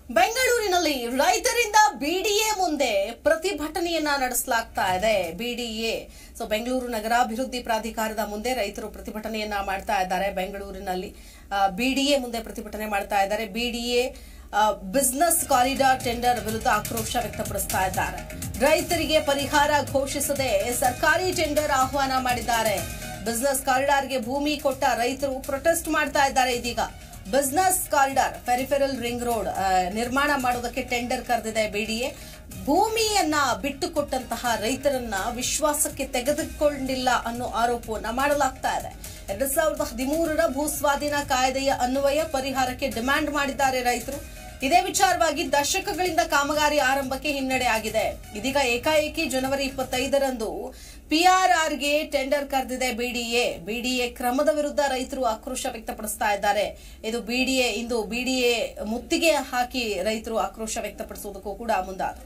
ಬೆಂಗಳೂರಿನಲ್ಲಿ ರೈತರಿಂದ ಬಿಡಿಎ ಮುಂದೆ ಪ್ರತಿಭಟನೆಯನ್ನ ನಡೆಸಲಾಗ್ತಾ ಇದೆ ಬಿಡಿಎ ಸೊ ಬೆಂಗಳೂರು ನಗರಾಭಿವೃದ್ಧಿ ಪ್ರಾಧಿಕಾರದ ಮುಂದೆ ರೈತರು ಪ್ರತಿಭಟನೆಯನ್ನ ಮಾಡ್ತಾ ಇದ್ದಾರೆ ಬೆಂಗಳೂರಿನಲ್ಲಿ ಬಿಡಿಎ ಮುಂದೆ ಪ್ರತಿಭಟನೆ ಮಾಡ್ತಾ ಇದ್ದಾರೆ ಬಿಡಿಎ ಬಿಸಿನೆಸ್ ಕಾರಿಡಾರ್ ಟೆಂಡರ್ ವಿರುದ್ಧ ಆಕ್ರೋಶ ವ್ಯಕ್ತಪಡಿಸ್ತಾ ಇದ್ದಾರೆ ರೈತರಿಗೆ ಪರಿಹಾರ ಘೋಷಿಸದೆ ಸರ್ಕಾರಿ ಟೆಂಡರ್ ಆಹ್ವಾನ ಮಾಡಿದ್ದಾರೆ ಬಿಸಿನೆಸ್ ಕಾರಿಡಾರ್ಗೆ ಭೂಮಿ ಕೊಟ್ಟ ರೈತರು ಪ್ರೊಟೆಸ್ಟ್ ಮಾಡ್ತಾ ಇದ್ದಾರೆ ಇದೀಗ business corridor peripheral ring road ಆ, ನಿರ್ಮಾಣ ಮಾಡೋದಕ್ಕೆ ಟೆಂಡರ್ ಕರೆದಿದೆ ಬಿಡಿಎ ಭೂಮಿಯನ್ನ ಬಿಟ್ಟುಕೊಟ್ಟಂತಹ ರೈತರನ್ನ ವಿಶ್ವಾಸಕ್ಕೆ ತೆಗೆದುಕೊಂಡಿಲ್ಲ ಅನ್ನೋ ಆರೋಪವನ್ನ ಮಾಡಲಾಗ್ತಾ ಇದೆ ಎರಡ್ ಸಾವಿರದ ಹದಿಮೂರರ ಭೂಸ್ವಾಧೀನ ಕಾಯ್ದೆಯ ಅನ್ವಯ ಪರಿಹಾರಕ್ಕೆ ಡಿಮ್ಯಾಂಡ್ ಮಾಡಿದ್ದಾರೆ ರೈತರು ಇದೇ ವಿಚಾರವಾಗಿ ದಶಕಗಳಿಂದ ಕಾಮಗಾರಿ ಆರಂಭಕ್ಕೆ ಹಿನ್ನಡೆ ಆಗಿದೆ ಇದೀಗ ಏಕಾಏಕಿ ಜನವರಿ ಇಪ್ಪತ್ತೈದರಂದು ಪಿಆರ್ಆರ್ಗೆ ಟೆಂಡರ್ ಕರೆದಿದೆ ಬಿಡಿಎ ಬಿಡಿಎ ಕ್ರಮದ ವಿರುದ್ಧ ರೈತರು ಆಕ್ರೋಶ ವ್ಯಕ್ತಪಡಿಸ್ತಾ ಇದ್ದಾರೆ ಇದು ಬಿಡಿಎ ಇಂದು ಬಿಡಿಎ ಮುತ್ತಿಗೆ ಹಾಕಿ ರೈತರು ಆಕ್ರೋಶ ವ್ಯಕ್ತಪಡಿಸುವುದಕ್ಕೂ ಕೂಡ ಮುಂದಾದರು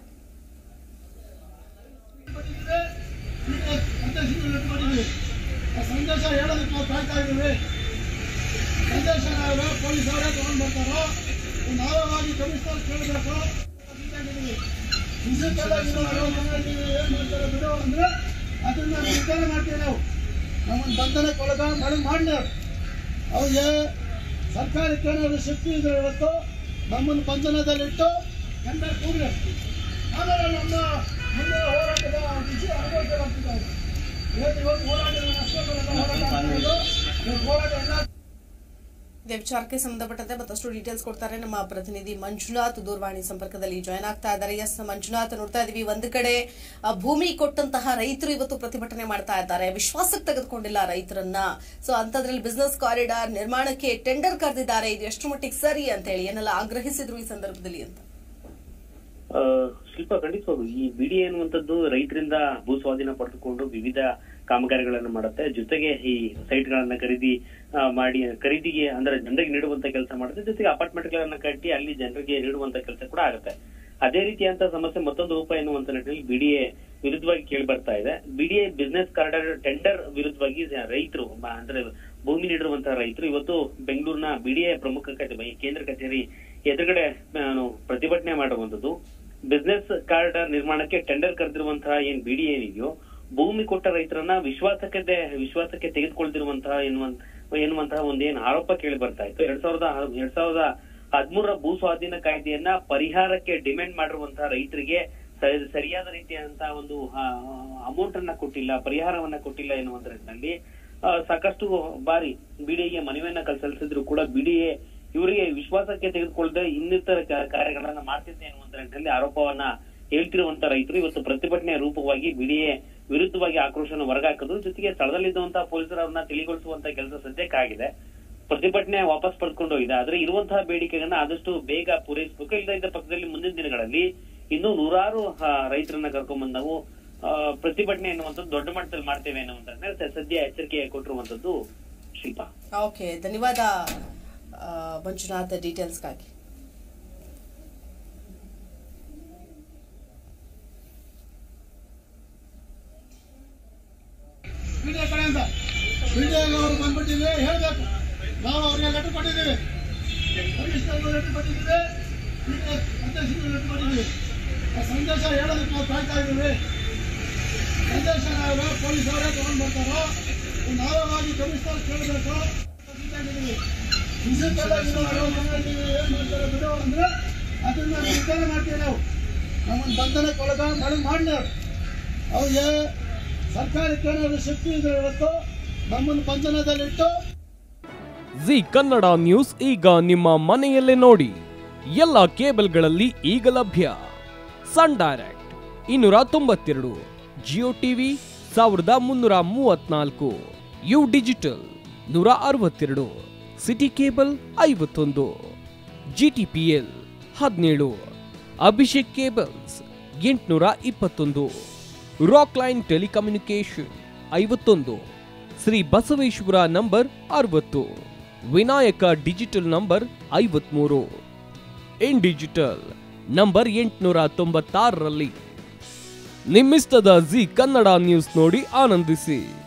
ಮಾಡಿದ್ದೀವಿ ಆ ಸಂದೇಶ ಹೇಳೋದಕ್ಕೆ ನಾವು ಕಾಯ್ತಾ ಇದ್ದೀವಿ ಸಂದೇಶ ನಾವು ಪೊಲೀಸ್ ಅವರೇ ತಗೊಂಡು ಬರ್ತಾರೋ ನಾವಾಗಿ ಕಮಿಷನರ್ ಕೇಳಬೇಕು ಹಿಂಸೆಲ್ಲ ಇರೋರು ಮನೆಯಲ್ಲಿ ಏನ್ ಮಾಡ್ತಾರೆ ಬಿಡು ಅಂದ್ರೆ ಅದನ್ನ ನಿರ್ಧಾರ ಮಾಡ್ತೀವಿ ನಾವು ನಮ್ಮನ್ನು ಬಂಧನಕ್ಕೊಳಗ ಮಳೆ ಮಾಡಿ ಅವ್ರಿಗೆ ಸರ್ಕಾರಕ್ಕೆ ಏನಾದ್ರು ಶಕ್ತಿ ಇದೆ ಇವತ್ತು ನಮ್ಮನ್ನು ಬಂಧನದಲ್ಲಿಟ್ಟು ಟೆಂಡರ್ ಕೂಗ್ಲಿ ಆಮೇಲೆ ನಮ್ಮ ಮುಂದೆ ಹೋರಾಟದ ವಿಷಯ ಅನುಭವಿಸಲಾಗ್ತಿದ್ದಾರೆ ಇವತ್ತು ಇವತ್ತು ಹೋರಾಟ ಅಷ್ಟೇ ಹೋರಾಟ ಆಗ್ತಿರೋದು. ಇವತ್ತು ಹೋರಾಟ ಎಲ್ಲ ಇದೇ ವಿಚಾರಕ್ಕೆ ಸಂಬಂಧಪಟ್ಟಂತೆ ಮತ್ತಷ್ಟು ಡೀಟೇಲ್ಸ್ ಕೊಡ್ತಾರೆ ನಮ್ಮ ಪ್ರತಿನಿಧಿ ಮಂಜುನಾಥ್ ದೂರವಾಣಿ ಸಂಪರ್ಕದಲ್ಲಿ ಜಾಯ್ನ್ ಆಗ್ತಾ ಇದ್ದಾರೆ ಎಸ್ ಮಂಜುನಾಥ್ ನೋಡ್ತಾ ಇದೀವಿ ಒಂದು ಕಡೆ ಆ, ಭೂಮಿ ಕೊಟ್ಟಂತಹ ರೈತರು ಇವತ್ತು ಪ್ರತಿಭಟನೆ ಮಾಡ್ತಾ ಇದ್ದಾರೆ ವಿಶ್ವಾಸಕ್ಕೆ ತೆಗೆದುಕೊಂಡಿಲ್ಲ ರೈತರನ್ನ ಸೊ ಅಂತದ್ರಲ್ಲಿ ಬಿಸಿನೆಸ್ ಕಾರಿಡಾರ್ ನಿರ್ಮಾಣಕ್ಕೆ ಟೆಂಡರ್ ಕರೆದಿದ್ದಾರೆ ಇದು ಎಷ್ಟು ಮಟ್ಟಿಗೆ ಸರಿ ಅಂತ ಹೇಳಿ ಏನೆಲ್ಲ ಆಗ್ರಹಿಸಿದ್ರು ಈ ಸಂದರ್ಭದಲ್ಲಿ ಅಂತ ಆ, ಶಿಲ್ಪ ಖಂಡಿತವಾಗ್ಲು ಈ ಬಿಡಿ ಅನ್ನುವಂಥದ್ದು ರೈತರಿಂದ ಭೂ ಸ್ವಾಧೀನ ಪಡೆದುಕೊಂಡು ವಿವಿಧ ಕಾಮಗಾರಿಗಳನ್ನು ಮಾಡುತ್ತೆ ಜೊತೆಗೆ ಈ ಸೈಟ್ ಗಳನ್ನ ಖರೀದಿ ಆ, ಮಾಡಿ ಖರೀದಿಗೆ ಅಂದ್ರೆ ಜನರಿಗೆ ನೀಡುವಂತ ಕೆಲಸ ಮಾಡುತ್ತೆ ಜೊತೆಗೆ ಅಪಾರ್ಟ್ಮೆಂಟ್ ಗಳನ್ನ ಕಟ್ಟಿ ಅಲ್ಲಿ ಜನರಿಗೆ ನೀಡುವಂತ ಕೆಲಸ ಕೂಡ ಆಗುತ್ತೆ ಅದೇ ರೀತಿಯಂತ ಸಮಸ್ಯೆ ಮತ್ತೊಂದು ರೂಪ ಎನ್ನುವಂತ ನಿಟ್ಟಿನಲ್ಲಿ ಬಿಡಿಎ ವಿರುದ್ಧವಾಗಿ ಕೇಳಿ ಬರ್ತಾ ಇದೆ ಬಿಡಿಎ ಬಿಸ್ನೆಸ್ ಕಾರ್ಡರ್ ಟೆಂಡರ್ ವಿರುದ್ಧವಾಗಿ ರೈತರು ಮ- ಅಂದ್ರೆ ಭೂಮಿ ನೀಡಿರುವಂತಹ ರೈತರು ಇವತ್ತು ಬೆಂಗಳೂರಿನ ಬಿಡಿಎ ಪ್ರಮುಖ ಕಚೇರಿ ಕೇಂದ್ರ ಕಚೇರಿ ಎದುರುಗಡೆ ನಾನು ಪ್ರತಿಭಟನೆ ಮಾಡುವಂತದ್ದು ಬಿಸ್ನೆಸ್ ಕಾರ್ಡ್ ನಿರ್ಮಾಣಕ್ಕೆ ಟೆಂಡರ್ ಕರೆದಿರುವಂತಹ ಏನ್ ಬಿಡಿ ಏನಿದೆಯೋ ಭೂಮಿ ಕೊಟ್ಟ ರೈತರನ್ನ ವಿಶ್ವಾಸಕ್ಕೆ ವಿಶ್ವಾಸಕ್ಕೆ ತೆಗೆದುಕೊಳ್ತಿರುವಂತಹ ಎನ್ನುವಂತ ಎನ್ನುವಂತಹ ಒಂದೇನ್ ಆರೋಪ ಕೇಳಿ ಬರ್ತಾ ಇತ್ತು ಎರಡ್ ಸಾವಿರದ ಎರಡ್ ಸಾವಿರದ ಹದಿಮೂರರ ಭೂ ಸ್ವಾಧೀನ ಕಾಯ್ದೆಯನ್ನ ಪರಿಹಾರಕ್ಕೆ ಡಿಮ್ಯಾಂಡ್ ಮಾಡಿರುವಂತಹ ರೈತರಿಗೆ ಸರಿ- ಸರಿಯಾದ ರೀತಿಯಾದಂತಹ ಒಂದು ಅಮೌಂಟ್ ಅನ್ನ ಕೊಟ್ಟಿಲ್ಲ ಪರಿಹಾರವನ್ನ ಕೊಟ್ಟಿಲ್ಲ ಎನ್ನುವಂತ ನಿಟ್ಟಿನಲ್ಲಿ ಆ, ಸಾಕಷ್ಟು ಬಾರಿ ಬಿಡಿಎಗೆ ಮನವಿಯನ್ನ ಕಲ್ ಸಲ್ಲಿಸಿದ್ರು ಕೂಡ ಬಿಡಿಎ ಇವರಿಗೆ ವಿಶ್ವಾಸಕ್ಕೆ ತೆಗೆದುಕೊಳ್ಳದೆ ಇನ್ನಿತರ ಕ- ಕಾರ್ಯಗಳನ್ನ ಮಾಡ್ತಿದ್ದೆ ಅನ್ನುವಂತ ನಿಟ್ಟಿನಲ್ಲಿ ಆರೋಪವನ್ನ ಹೇಳ್ತಿರುವಂತ ರೈತರು ಇವತ್ತು ಪ್ರತಿಭಟನೆಯ ರೂಪವಾಗಿ ಬಿಡಿಎ ವಿರುದ್ಧವಾಗಿ ಆಕ್ರೋಶನ ಹೊರಗಾಕಿದ್ರು ಜೊತೆಗೆ ಸ್ಥಳದಲ್ಲಿದ್ದಂತಹ ಪೊಲೀಸರು ಅವ್ರನ್ನ ತಿಳಿಗೊಳಿಸುವಂತ ಕೆಲಸ ಸದ್ಯಕ್ಕಾಗಿದೆ ಪ್ರತಿಭಟನೆ ವಾಪಸ್ ಪಡ್ಕೊಂಡು ಹೋಗಿದೆ ಆದ್ರೆ ಇರುವಂತಹ ಬೇಡಿಕೆಗಳನ್ನ ಆದಷ್ಟು ಬೇಗ ಪೂರೈಸಬೇಕು ಇಲ್ಲದ ಇದ್ದ ಪಕ್ಷದಲ್ಲಿ ಮುಂದಿನ ದಿನಗಳಲ್ಲಿ ಇನ್ನೂ ನೂರಾರು ಆ, ರೈತರನ್ನ ಕರ್ಕೊಂಡ್ಬಂದು ನಾವು ಆ, ಪ್ರತಿಭಟನೆ ಎನ್ನುವಂಥದ್ದು ದೊಡ್ಡ ಮಟ್ಟದಲ್ಲಿ ಮಾಡ್ತೇವೆ ಅನ್ನುವಂತ ಸದ್ಯ ಎಚ್ಚರಿಕೆ ಕೊಟ್ಟಿರುವಂತದ್ದು ಶಿಲ್ಪ ಓಕೆ ಧನ್ಯವಾದ ಆ, ಮಂಜುನಾಥ್ ಡೀಟೇಲ್ಸ್ಗಾಗಿ ಮೀಡಿಯಾ ಕಡೆಯಿಂದ ಮೀಡಿಯಾಗೆ ಅವರು ಬಂದ್ಬಿಟ್ಟಿದೆ ಹೇಳ್ಬೇಕು ನಾವು ಅವ್ರಿಗೆ ಲೆಟರ್ ಕೊಟ್ಟಿದ್ದೀವಿ ಕಮಿಷನರ್ಗೂ ಲೆಟರ್ ಕೊಟ್ಟಿದ್ದೀವಿ ಮೀಡಿಯಾ ಅಧ್ಯಕ್ಷರಿಗೂ ಲೆಟರ್ ಕೊಟ್ಟಿದ್ದೀವಿ ಆ ಸಂದೇಶ ಹೇಳೋದಕ್ಕೆ ನಾವು ಕಾಯ್ತಾ ಇದ್ದೀವಿ ಸಂದೇಶ ನಾವು ಪೊಲೀಸ್ ಅವರೇ ತಗೊಂಡು ಬರ್ತಾರೋ ನಾವಾಗಿ ಕಮಿಷನರ್ ಕೇಳಬೇಕು ಹಿಂಸೆಲ್ಲ ಇರೋರು ಮನೆಯಲ್ಲಿ ಏನ್ ಮಾಡ್ತಾರೆ ಬಿಡು ಅಂದ್ರೆ ಅದನ್ನ ನಿರ್ಧಾರ ಮಾಡ್ತೀವಿ ನಾವು ನಮ್ಮನ್ನು ಬಂಧನಕ್ಕೊಳಗ ಮಳೆ ಮಾಡಿ ಅವ್ರಿಗೆ ಸರ್ಕಾರಕ್ಕೆ ಏನಾದ್ರು ಶಕ್ತಿ ಇದೆ ಇವತ್ತು ನಮ್ಮನ್ನು ಬಂಧನದಲ್ಲಿಟ್ಟು ಜಿ ಕನ್ನಡ ನ್ಯೂಸ್ ಈಗ ನಿಮ್ಮ ಮನೆಯಲ್ಲೇ ನೋಡಿ ಎಲ್ಲ ಕೇಬಲ್ಗಳಲ್ಲಿ ಈಗ ಲಭ್ಯ ಸನ್ ಡೈರೆಕ್ಟ್ ಇನ್ನೂರ ತೊಂಬತ್ತೆರಡು ಜಿಯೋ ಟಿವಿ ಸಾವಿರದ ಮುನ್ನೂರ ಮೂವತ್ನಾಲ್ಕು ಯು ಡಿಜಿಟಲ್ ನೂರ ಅರವತ್ತೆರಡು ಸಿಟಿ ಕೇಬಲ್ ಐವತ್ತೊಂದು ಜಿಟಿಪಿಎಲ್ ಹದಿನೇಳು ಅಭಿಷೇಕ್ ಕೇಬಲ್ಸ್ ಎಂಟುನೂರ ಇಪ್ಪತ್ತೊಂದು ರಾಕ್ ಲೈನ್ ಟೆಲಿಕಮ್ಯುನಿಕೇಶನ್ ಐವತ್ತೊಂದು ಶ್ರೀ ಬಸವೇಶ್ವರ ನಂಬರ್ ಅರವತ್ತು ವಿನಾಯಕ ಡಿಜಿಟಲ್ ನಂಬರ್ ಐವತ್ಮೂರು ಇನ್ ಡಿಜಿಟಲ್ ನಂಬರ್ ಎಂಟುನೂರ ತೊಂಬತ್ತಾರರಲ್ಲಿ ನಿಮ್ಮಿಸ್ತದ ಜಿ ಕನ್ನಡ ನ್ಯೂಸ್ ನೋಡಿ ಆನಂದಿಸಿ